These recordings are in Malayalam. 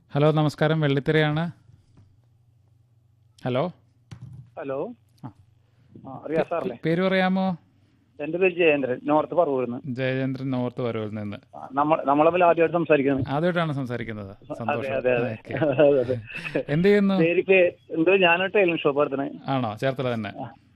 ഹലോ നമസ്കാരം വെള്ളിത്തിരയാണ് ഹലോ ഹലോ ആ. ആ അറിയാം സാറല്ലേ പേര് പറയാമോ എൻ്റെ പേര് ജയേന്ദ്രൻ നോർത്ത് പറവൂർന്ന് ജയചന്ദ്രൻ നോർത്ത് വരവിൽ നിന്ന് ആ, നമ്മൾ നമ്മളെ ആദ്യമായിട്ട് സംസാരിക്കുന്നത് ആദ്യമായിട്ടാണ് സംസാരിക്കുന്നത് അതെ സന്തോഷം അതെ അതെ ഓക്കേ. അതെ, അതെ. എന്ത് ചെയ്യുന്നു പേര് പേ എന്തോ ഞാനൊരു ടൈലിംഗ് ഷോപ്പ് നടത്തുന്നത് ആണോ ചേർത്തല തന്നെ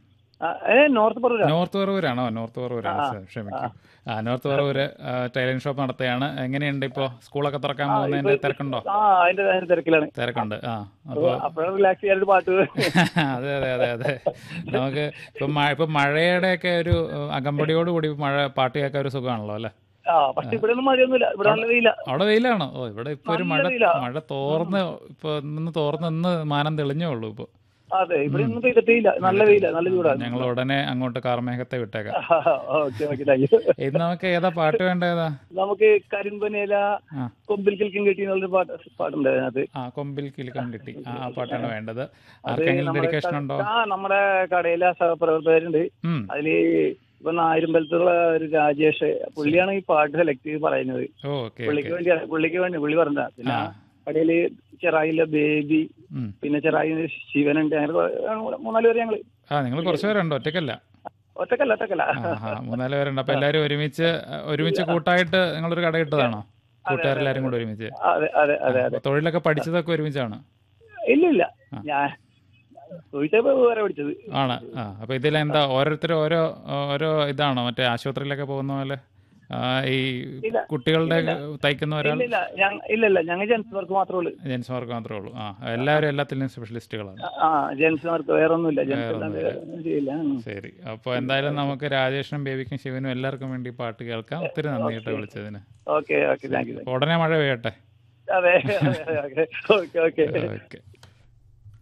ഏ നോർത്ത് പറവൂരാ നോർത്ത് പറവൂരാണോ നോർത്ത് പറവൂരാണ് ആ, സർ, ക്ഷമിക്കും ആ നോർത്ത് പറവൂര് ആ, ടൈലറിംഗ് ഷോപ്പ് നടത്തുകയാണ് എങ്ങനെയുണ്ട് ഇപ്പോൾ സ്കൂളൊക്കെ തുറക്കാൻ പോകുന്നതിന്റെ തിരക്കുണ്ടോ ആ അതിന്റെ അതിന്റെ തിരക്കിലാണ് തിരക്കുണ്ട് ആ അപ്പോൾ അപ്പോഴാണ് റിലാക്സ് ചെയ്യാനൊരു പാട്ട് അതെ അതെ അതെ അതെ നമുക്ക് ഇപ്പം മഴ ഇപ്പം മഴയുടെയൊക്കെ ഒരു ഏഹ്, അകമ്പടിയോടുകൂടി മഴ പാട്ട് കേൾക്കാൻ ഒരു സുഖമാണല്ലോ അല്ലേ ആ പക്ഷെ ഇവിടെ ഒന്നും മഴയൊന്നുമില്ല ഇവിടെ നല്ല വെയില അവിടെ വെയിലാണോ ഓ ഇവിടെ ഇപ്പൊ ഒരു മഴ നല്ല വെയിലാ. മഴ തോർന്ന് ഇപ്പൊ ഇന്ന് തോർന്ന് ഇന്ന് മാനം തെളിഞ്ഞേ ഉള്ളൂ ഇപ്പൊ അതെ ഇവിടെ ഒന്നും പെയ്തിട്ടില്ല നല്ല വെയില നല്ല ചൂടാണ് ഞങ്ങൾ ഉടനെ അങ്ങോട്ട് കാർമേഘത്തെ വിട്ടേക്കാം ഓക്കെ ഓക്കെ താങ്ക് യു ഇന്ന് നമുക്ക് ഏതാ പാട്ട് വേണ്ടേതാ നമുക്ക് കരിമ്പനേല ആ. കൊമ്പിൽ കിൽക്കും കിട്ടി എന്നുള്ളൊരു പാട്ട് പാട്ടുണ്ട് അതിനകത്ത് ആ കൊമ്പിൽ കിലുക്കം കിട്ടി ആ ആ പാട്ടാണ് വേണ്ടത് അത് ആർക്കെങ്കിലും നമ്മുടെ ഡെഡിക്കേഷൻ ഉണ്ടോ ആ നമ്മുടെ കടയിലെ സഹപ്രവർത്തകരുണ്ട് ഉം അതില് ഇപ്പൊ നായരുമ്പലത്തുള്ള ഒരു രാജേഷ് പുള്ളിയാണ് ഈ പാട്ട് സെലക്ട് ചെയ്ത് പറയുന്നത് ഓ ഓക്കെ പുള്ളിക്ക് ഓക്കെ വേണ്ടി പുള്ളിക്ക് വേണ്ടി പുള്ളി പറഞ്ഞ പിന്നെ ആ. കടയില് ചെറായിലെ ബേബി ഉം പിന്നെ ചെറായി ശിവനുണ്ട് അങ്ങനെ കുറെ- മൂന്നാല് പേര് ഞങ്ങള് ആ നിങ്ങൾ കുറച്ച് പേരുണ്ട് ഒറ്റയ്ക്കല്ല ഒറ്റക്കല്ല ഒറ്റക്കല്ല ആ മൂന്നാല് പേരുണ്ട് അപ്പൊ എല്ലാവരും ഒരുമിച്ച് ഒരുമിച്ച് കൂട്ടായിട്ട് നിങ്ങളൊരു കട ഇട്ടതാണോ കൂട്ടുകാരെല്ലാരും കൂടെ ഒരുമിച്ച് അതെ അതെ അതെ അതെ അപ്പൊ തൊഴിലൊക്കെ പഠിച്ചതൊക്കെ ഒരുമിച്ചാണ് ഇല്ല ഇല്ല ആ. ഞാൻ ചോദിച്ചപ്പോ വേറെ പഠിച്ചത് ആണ് ആ അപ്പൊ ഇതിലെന്താ ഓരോരുത്തരും ഓരോ ഓരോ ഇതാണോ മറ്റേ ആശുപത്രിയിലൊക്കെ പോകുന്ന പോലെ ആ, ഈ ഇല്ല. കുട്ടികളുടെ തയ്ക്കുന്ന ഒരാൾ ഇല്ല ഇല്ല ഞങ്ങ ഇല്ല ഇല്ല ഞങ്ങൾ ജെൻസുമാർക്ക് മാത്രമേ ഉള്ളൂ ജെൻസുമാർക്ക് മാത്രമേ ഉള്ളൂ ആ എല്ലാവരും എല്ലാത്തിലും സ്പെഷ്യലിസ്റ്റുകളാണ് ആ ജെൻസുമാർക്ക് വേറെ ഒന്നുമില്ല ജെൻസ് എല്ലാം വേറെ ഒന്നും ചെയ്യില്ല ഉം. ശരി അപ്പോൾ എന്തായാലും നമുക്ക് രാജേഷിനും ബേബിക്കും ശിവനും എല്ലാവർക്കും വേണ്ടി പാട്ട് കേൾക്കാം ഒത്തിരി നന്ദി കേട്ടോ വിളിച്ചതിന് ഓക്കെ ഓക്കെ താങ്ക് യു അപ്പൊ ഉടനെ മഴ പെയ്യട്ടെ അതെ അതെ ഓക്കെ ഓക്കെ ഓക്കെ